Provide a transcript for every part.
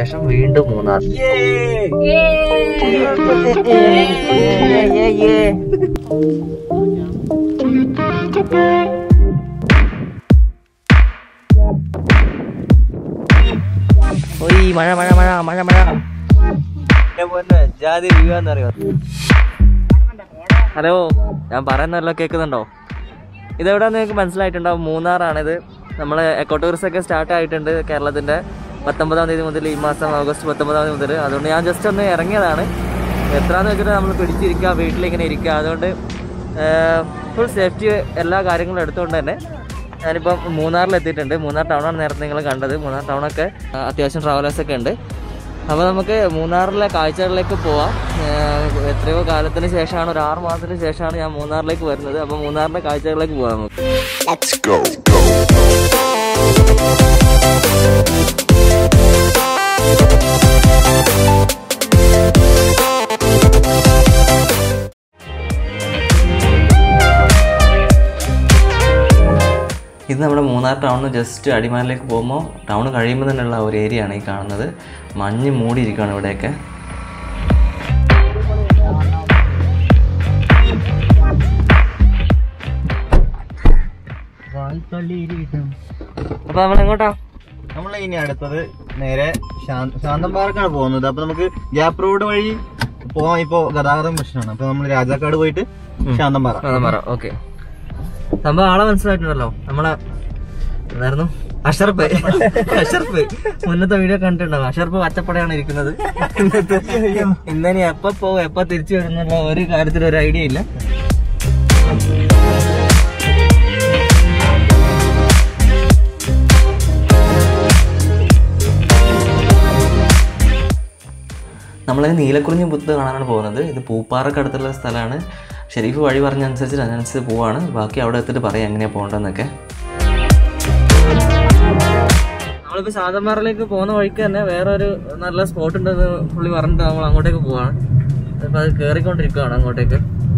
ശേഷം വീണ്ടും മൂന്നാർ ഓയ് മഴ മഴ മഴ മഴ മഴ ജാതി വീഴാന്നറിയോ ഹലോ ഞാൻ പറയുന്നല്ലോ കേൾക്കുന്നുണ്ടോ ഇതെവിടെയാന്ന് നിങ്ങൾക്ക് മനസ്സിലായിട്ടുണ്ടാവും മൂന്നാറാണിത് നമ്മൾ എക്കോ ടൂറിസം ഒക്കെ സ്റ്റാർട്ട് ആയിട്ടുണ്ട് കേരളത്തിന്റെ പത്തൊമ്പതാം തീയതി മുതൽ ഈ മാസം ഓഗസ്റ്റ് പത്തൊമ്പതാം തീയതി മുതൽ അതുകൊണ്ട് ഞാൻ ജസ്റ്റ് ഒന്ന് ഇറങ്ങിയതാണ് എത്രയാന്ന് വെച്ചിട്ട് നമ്മൾ പിടിച്ചിരിക്കുക വീട്ടിലിങ്ങനെ ഇരിക്കുക അതുകൊണ്ട് ഫുൾ സേഫ്റ്റി എല്ലാ കാര്യങ്ങളും എടുത്തുകൊണ്ട് തന്നെ ഞാനിപ്പം മൂന്നാറിൽ എത്തിയിട്ടുണ്ട് മൂന്നാർ ടൗണാണ് നേരത്തെ നിങ്ങൾ കണ്ടത് മൂന്നാർ ടൗണൊക്കെ ആ, അത്യാവശ്യം ട്രാവലേഴ്സ് ഒക്കെ ഉണ്ട് അപ്പോൾ നമുക്ക് മൂന്നാറിലെ കാഴ്ചകളിലേക്ക് പോവാം ഏഹ് എത്രയോ കാലത്തിന് ശേഷമാണ് ഒരു ആറ് മാസത്തിന് ശേഷമാണ് ഞാൻ മൂന്നാറിലേക്ക് വരുന്നത് അപ്പോൾ മൂന്നാറിലെ കാഴ്ചകളിലേക്ക് പോവാം നമുക്ക് ഇത് നമ്മുടെ മൂന്നാർ ടൗണിൽ ജസ്റ്റ് അടിമാലിലേക്ക് പോകുമ്പോൾ ടൗൺ കഴിയുമ്പോൾ തന്നെയുള്ള ഒരു ഏരിയ ആണ് ഈ കാണുന്നത് മഞ്ഞ് മൂടിയിരിക്കുകയാണ് ഇവിടെയൊക്കെ അപ്പൊ നമ്മൾ എങ്ങോട്ടാ നമ്മൾ ഇനി അടുത്തത് നേരെ ശാന്ത- ശാന്തമ്പാറക്കാണ് പോകുന്നത് അപ്പൊ നമുക്ക് ഗ്യാപ്പ് റോഡ് വഴി പോവാൻ ഇപ്പോ ഗതാഗതം പ്രശ്നമാണ് അപ്പൊ നമ്മൾ രാജാക്കാട് പോയിട്ട് ശാന്തമ്പാറ പറ ഓക്കെ സംഭവം ആളെ മനസ്സിലായിട്ടുണ്ടല്ലോ നമ്മളെ എന്തായിരുന്നു അഷർഫ് അഷർഫ് മുന്നത്തെ വീഡിയോ കണ്ടിട്ടുണ്ടാവും അഷർഫ് പച്ചപ്പടയാണ് ഇരിക്കുന്നത് ഇന്നത്തെ ഇന്നനി എപ്പോ പോകും എപ്പോ തിരിച്ചു വരുന്നുള്ള ഒരു കാര്യത്തിൽ ഒരു ഐഡിയ ഇല്ല നമ്മൾ നീലക്കുറിഞ്ഞി പുത്ത് കാണാനാണ് പോകുന്നത് ഇത് പൂപ്പാറക്ക് അടുത്തുള്ള സ്ഥലമാണ് ഷെരീഫ് വഴി പറഞ്ഞനുസരിച്ച് അതിനനുസരിച്ച് പോവാണ് ബാക്കി അവിടെ എത്തിയിട്ട് പറയാം എങ്ങനെയാണ് പോകേണ്ടതെന്നൊക്കെ നമ്മളിപ്പോൾ ശാന്തമാറിലേക്ക് പോകുന്ന വഴിക്ക് തന്നെ വേറെ ഒരു നല്ല സ്പോട്ട് ഉണ്ടെന്ന് പുള്ളി പറഞ്ഞിട്ട് നമ്മൾ അങ്ങോട്ടേക്ക് പോവാണ് അപ്പോൾ അത് കയറിക്കൊണ്ടിരിക്കുകയാണ് അങ്ങോട്ടേക്ക്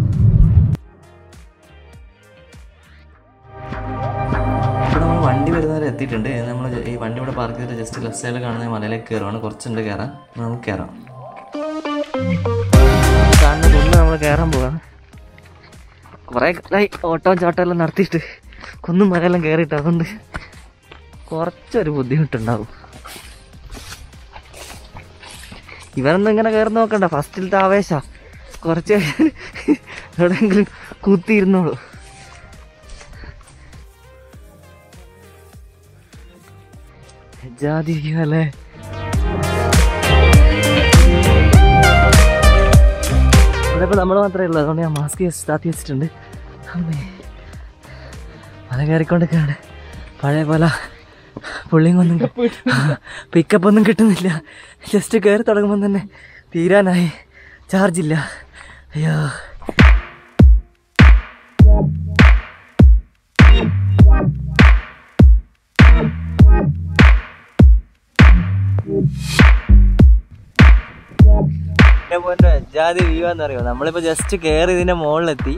ഇവിടെ നമ്മൾ വണ്ടി വരുന്നവരെ എത്തിയിട്ടുണ്ട് നമ്മൾ ഈ വണ്ടി ഇവിടെ പാർക്ക് ചെയ്തിട്ട് ജസ്റ്റ് ലെഫ്റ്റ് സൈഡിൽ കാണുന്ന മലയിലേക്ക് കയറുവാണ് കുറച്ചുണ്ട് കയറാൻ നമുക്ക് കയറാം കാണുന്ന കുന്ന് നമ്മൾ കയറാൻ പോവാണ് കുറേ കാലമായി ഓട്ടവും ചാട്ടമെല്ലാം നടത്തിയിട്ട് കുന്നും മലയെല്ലാം കയറിയിട്ട് അതുകൊണ്ട് കുറച്ചൊരു ബുദ്ധിമുട്ടുണ്ടാവും ഇവനൊന്നും ഇങ്ങനെ കയറി നോക്കണ്ട ഫസ്റ്റിലത്തെ ആവേശ കുറച്ച് കഴിഞ്ഞ് എവിടെയെങ്കിലും കുത്തിയിരുന്നോളൂ ജാതിരിക്കുമല്ലേ അതിപ്പോൾ നമ്മൾ മാത്രമേ ഉള്ളൂ അതുകൊണ്ട് ഞാൻ മാസ്ക് താത്തി വെച്ചിട്ടുണ്ട് അമ്മേ മല കയറിക്കൊണ്ടൊക്കെയാണ് പഴയ പോലെ പുള്ളിയും ഒന്നും പിക്കപ്പ് ഒന്നും കിട്ടുന്നില്ല ജസ്റ്റ് കയറി തുടങ്ങുമ്പോൾ തന്നെ തീരാനായി ചാർജ് ഇല്ല അയ്യോ ജാതി വ്യൂ എന്നറിയോ നമ്മളിപ്പോ ജസ്റ്റ് കയറി ഇതിന്റെ മുകളിലെത്തി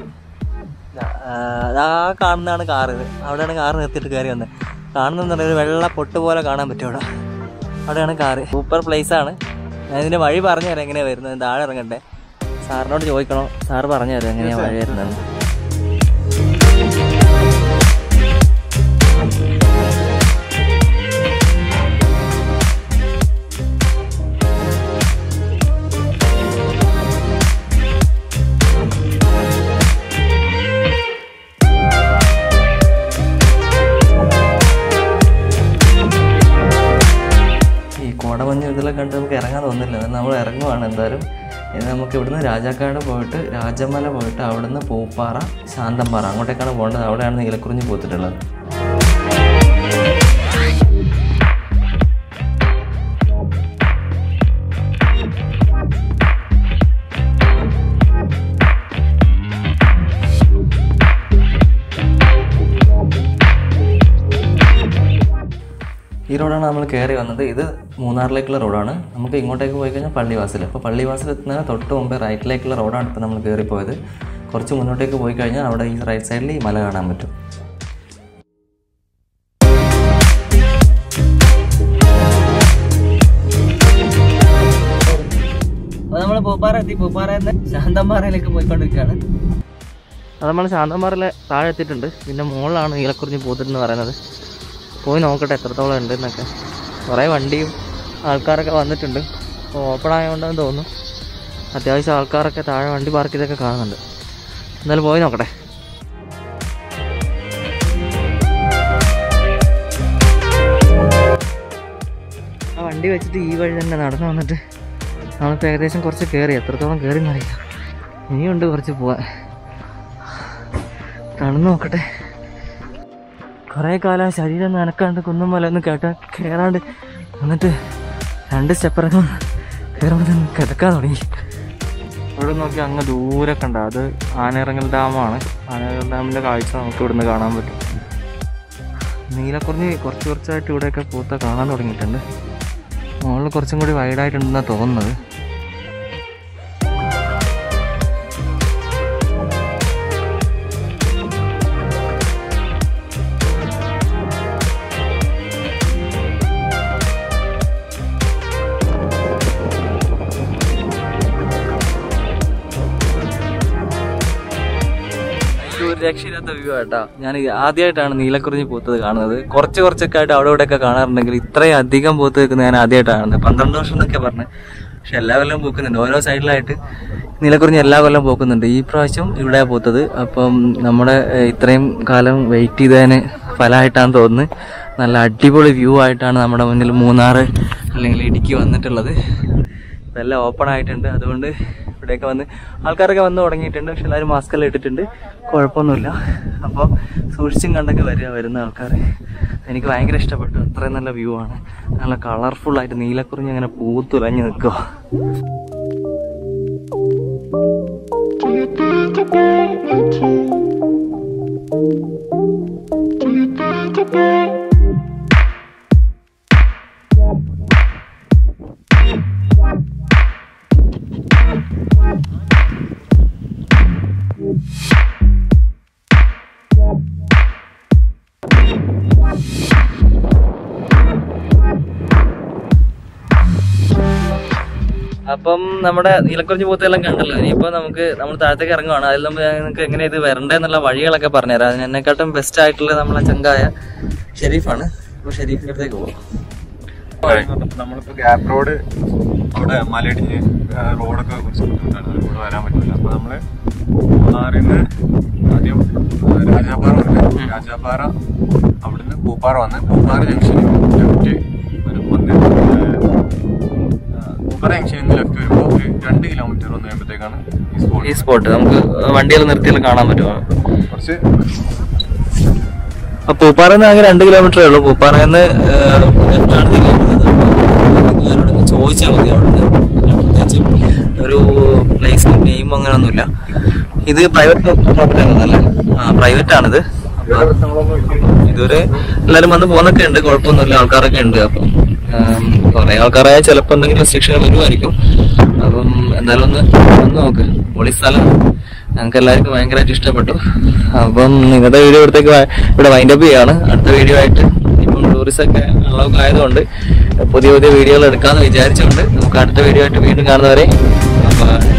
ആ കാണുന്നതാണ് കാറ് ഇത് അവിടെയാണ് കാറ് നിർത്തിയിട്ട് കയറി വന്നത് കാണുന്ന ഒരു വെള്ള പൊട്ട് പോലെ കാണാൻ പറ്റും അവിടെ അവിടെയാണ് കാറ് സൂപ്പർ പ്ലേസ് ആണ് ഞാൻ ഇതിന്റെ വഴി പറഞ്ഞു തരാം എങ്ങനെയാ വരുന്നത് താഴെ ഇറങ്ങട്ടെ സാറിനോട് ചോദിക്കണോ സാറ് പറഞ്ഞു തരാം എങ്ങനെയാ വഴി വരുന്നത് ഈ കോടമഞ്ഞ് ഇതെല്ലാം കണ്ട് നമുക്ക് ഇറങ്ങാൻ തോന്നില്ല എന്നാൽ നമ്മൾ ഇറങ്ങുവാണ് എന്തായാലും ഇനി നമുക്ക് ഇവിടുന്ന് രാജാക്കാട് പോയിട്ട് രാജമല പോയിട്ട് അവിടുന്ന് പൂപ്പാറ ശാന്തമ്പാറ അങ്ങോട്ടേക്കാണ് പോകേണ്ടത് അവിടെയാണ് നീലക്കുറിഞ്ഞ് പോത്തിട്ടുള്ളത് ഈ റോഡാണ് നമ്മൾ കയറി വന്നത് ഇത് മൂന്നാറിലേക്കുള്ള റോഡാണ് നമുക്ക് ഇങ്ങോട്ടേക്ക് പോയി കഴിഞ്ഞാൽ പള്ളിവാസൽ അപ്പോൾ പള്ളിവാസൽ എത്തുന്നതിന് തൊട്ട് മുമ്പേ റൈറ്റിലേക്കുള്ള റോഡാണ് ഇപ്പോൾ നമ്മൾ കയറിപ്പോയത് കുറച്ച് മുന്നോട്ടേക്ക് പോയി കഴിഞ്ഞാൽ അവിടെ ഈ റൈറ്റ് സൈഡിൽ ഈ മല കാണാൻ പറ്റും നമ്മൾ പൂപ്പാറ എത്തി പൂപ്പാറയിൽ ശാന്തമ്പാറയിലേക്ക് പോയിക്കൊണ്ടിരിക്കുകയാണ് അത് നമ്മൾ ശാന്തമ്പാറയിലെ താഴെ എത്തിയിട്ടുണ്ട് പിന്നെ മുകളിലാണ് നീലക്കുറിഞ്ഞി പൂത്തിട്ടെന്ന് പറയുന്നത് പോയി നോക്കട്ടെ എത്രത്തോളം ഉണ്ട് എന്നൊക്കെ കുറേ വണ്ടിയും ആൾക്കാരൊക്കെ വന്നിട്ടുണ്ട് അപ്പോൾ ഓപ്പൺ ആയതുകൊണ്ടാന്ന് തോന്നുന്നു അത്യാവശ്യം ആൾക്കാരൊക്കെ താഴെ വണ്ടി പാർക്ക് ചെയ്തൊക്കെ കാണുന്നുണ്ട് എന്നാലും പോയി നോക്കട്ടെ ആ വണ്ടി വെച്ചിട്ട് ഈ വഴി തന്നെ നടന്നു വന്നിട്ട് നമ്മളിപ്പോൾ ഏകദേശം കുറച്ച് കയറി എത്രത്തോളം കയറി എന്നറിയില്ല ഇനിയുണ്ട് കുറച്ച് പോവാൻ നടന്നു നോക്കട്ടെ കുറേ കാലം ശരീരം നനക്കാണ്ട് കുന്നും മല ഒന്നും കേട്ടാ കയറാണ്ട് എന്നിട്ട് രണ്ട് സ്റ്റെപ്പ് ഇറങ്ങും കയറുമ്പോൾ തന്നെ കിടക്കാൻ തുടങ്ങി ഇവിടെ നോക്കി അങ്ങ് ദൂരെ കണ്ട അത് ആനയിറങ്ങൽ ഡാമാണ് ആനയിറങ്ങൽ ഡാമിൻ്റെ കാഴ്ച നമുക്ക് ഇവിടുന്ന് കാണാൻ പറ്റും നീലക്കുറിഞ്ഞി കുറച്ച് കുറച്ചായിട്ട് ഇവിടെയൊക്കെ പൂത്ത കാണാൻ തുടങ്ങിയിട്ടുണ്ട് മുകളിൽ കുറച്ചും കൂടി വൈഡായിട്ടുണ്ടെന്നാണ് തോന്നുന്നത് ഒരു രക്ഷയില്ലാത്ത വ്യൂ ആട്ടാ ഞാൻ ആദ്യമായിട്ടാണ് നീലക്കുറിഞ്ഞി പൂത്തത് കാണുന്നത് കുറച്ച് കുറച്ചൊക്കെ ആയിട്ട് അവിടെ ഇവിടെ ഒക്കെ കാണാറുണ്ടെങ്കിൽ ഇത്രയും അധികം പൂത്ത് നിൽക്കുന്നത് ഞാൻ ആദ്യമായിട്ടാണ് കാണുന്നത് പന്ത്രണ്ട് വർഷം എന്നൊക്കെ പറഞ്ഞു പക്ഷെ എല്ലാ കൊല്ലം പൂക്കുന്നുണ്ട് ഓരോ സൈഡിലായിട്ട് നീലക്കുറിഞ്ഞി എല്ലാ കൊല്ലം പൂക്കുന്നുണ്ട് ഈ പ്രാവശ്യം ഇവിടെ പൂത്തത് അപ്പം നമ്മുടെ ഏഹ്, ഇത്രയും കാലം വെയിറ്റ് ചെയ്തതിന് ഫലമായിട്ടാണ് തോന്നുന്നത് നല്ല അടിപൊളി വ്യൂ ആയിട്ടാണ് നമ്മുടെ മുന്നിൽ മൂന്നാറ് അല്ലെങ്കിൽ ഇടുക്കി വന്നിട്ടുള്ളത് ഇപ്പം എല്ലാം ഓപ്പൺ ആയിട്ടുണ്ട് അതുകൊണ്ട് ഇവിടെയൊക്കെ വന്ന് ആൾക്കാരൊക്കെ വന്ന് തുടങ്ങിയിട്ടുണ്ട് പക്ഷെ എല്ലാവരും മാസ്ക് എല്ലാം ഇട്ടിട്ടുണ്ട് കുഴപ്പമൊന്നുമില്ല അപ്പോൾ സൂക്ഷിച്ചും കണ്ടൊക്കെ വരിക വരുന്ന ആൾക്കാർ എനിക്ക് ഭയങ്കര ഇഷ്ടപ്പെട്ടു അത്രയും നല്ല വ്യൂ ആണ് നല്ല കളർഫുൾ ആയിട്ട് നീലക്കുറിഞ്ഞ് അങ്ങനെ പൂത്തുലഞ്ഞ് നിൽക്കുക അപ്പം നമ്മുടെ നീലക്കുറിഞ്ഞ് പൂത്തെല്ലാം കണ്ടല്ലോ ഇനിയിപ്പോൾ നമുക്ക് നമ്മൾ താഴത്തേക്ക് ഇറങ്ങുവാണ് അതിൽ നമ്മൾ നിങ്ങൾക്ക് എങ്ങനെ ഇത് വരണ്ടെന്നുള്ള വഴികളൊക്കെ പറഞ്ഞുതരാം അതിന് എന്നെക്കാട്ടും ബെസ്റ്റ് ആയിട്ടുള്ള നമ്മളെ ചങ്കായ ഷെരീഫാണ് അപ്പോൾ ഷെരീഫിൻ്റെ അടുത്തേക്ക് പോകും നമ്മളിപ്പോ ഗ്യാപ്പ് റോഡ് അവിടെ മലയിടിഞ്ഞ് ആ, റോഡൊക്കെ കുറച്ച് ബുദ്ധിമുട്ടാണ് റോഡ് വരാൻ പറ്റില്ല അപ്പൊ നമ്മള് മൂന്നാറിൽ നിന്ന് ആദ്യം ആ, രാജാപ്പാറ വന്നു രാജാപ്പാറ അവിടുന്ന് പൂപ്പാറ വന്ന് പൂപ്പാറ ജംഗ്ഷനിൽ ലെഫ്റ്റ് ഒരു വന്ന് ആ, പൂപ്പാറ ജംഗ്ഷനിൽ നിന്ന് ലെഫ്റ്റ് വരുമ്പോൾ ഒരു രണ്ട് കിലോമീറ്റർ വന്ന് കഴിയുമ്പോഴത്തേക്കാണ് ഈ സ്പോട്ട് ഈ സ്പോട്ട് നമുക്ക് വണ്ടിയിൽ നിർത്തിയാൽ കാണാൻ പറ്റുമോ കുറച്ച് അപ്പൊ പൂപ്പാറന്ന് ആകെ രണ്ട് കിലോമീറ്ററേ ഉള്ളൂ പൂപ്പാറന്ന് ലെഫ്റ്റാണ് തിരിയുന്നത് ആരോടൊക്കെ ചോദിച്ചാൽ മതി അവിടെ പ്രത്യേകിച്ച് ഒരു പ്ലേസ് നെയിം അങ്ങനെയൊന്നുമില്ല ഇത് പ്രൈവറ്റ് പ്രോപ്പർട്ടി ആണല്ലേ ആ പ്രൈവറ്റ് ആണിത് വേറെ പ്രശ്നങ്ങളൊന്നും ഇല്ല ഇതുവരെ എല്ലാരും വന്ന് പോകുന്നൊക്കെ ഉണ്ട് കുഴപ്പമൊന്നുമില്ല ആൾക്കാരൊക്കെ ഉണ്ട് അപ്പം ആം, കുറെ ആൾക്കാരായ ചിലപ്പോൾ എന്തെങ്കിലും റെസ്ട്രിക്ഷൻ വരുമായിരിക്കും അപ്പം എന്തായാലും ഒന്ന് വന്ന് നോക്ക് പൊളി സ്ഥലം ഞങ്ങൾക്ക് എല്ലാവർക്കും ഭയങ്കരമായിട്ട് ഇഷ്ടപ്പെട്ടു അപ്പം നിങ്ങളുടെ വീഡിയോ ഇവിടത്തേക്ക് വ- ഇവിടെ വൈൻഡ് അപ്പ് ചെയ്യാണ് അടുത്ത വീഡിയോ ആയിട്ട് ഇപ്പം ടൂറിസ്റ്റ് ഒക്കെ ഉള്ളതൊക്കെ ആയതുകൊണ്ട് പുതിയ പുതിയ വീഡിയോകൾ എടുക്കാമെന്ന് വിചാരിച്ചുകൊണ്ട് നമുക്ക് അടുത്ത വീഡിയോ ആയിട്ട് വീണ്ടും കാണുന്നവരെ അപ്പം